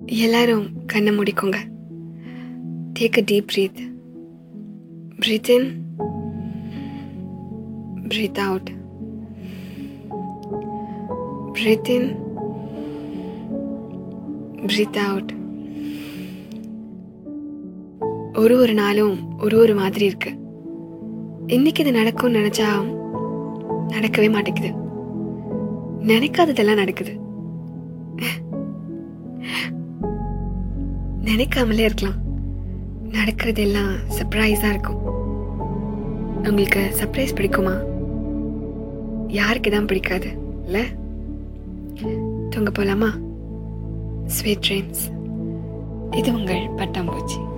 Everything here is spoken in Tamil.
எல்லாரும் கண்ணை முடிக்கோங்க take a deep breath breath in breath out breath in breath out ஒரு ஒரு நாளும் ஒரு ஒரு மாதிரி இருக்கு இன்னைக்கு இது நடக்கும்னு நினைச்சா நடக்கவே மாட்டேங்குது நினைக்காததெல்லாம் நடக்குது நினைக்காமலே இருக்கலாம் நடக்கிறதெல்லாம் சர்ப்ரைஸா இருக்கும் உங்களுக்கு சர்ப்ரைஸ் பிடிக்குமா யாருக்கு தான் பிடிக்காது இல்ல தூங்க போலாமா ஸ்வீட் ட்ரீம்ஸ் இது உங்கள் பட்டாம்பூச்சி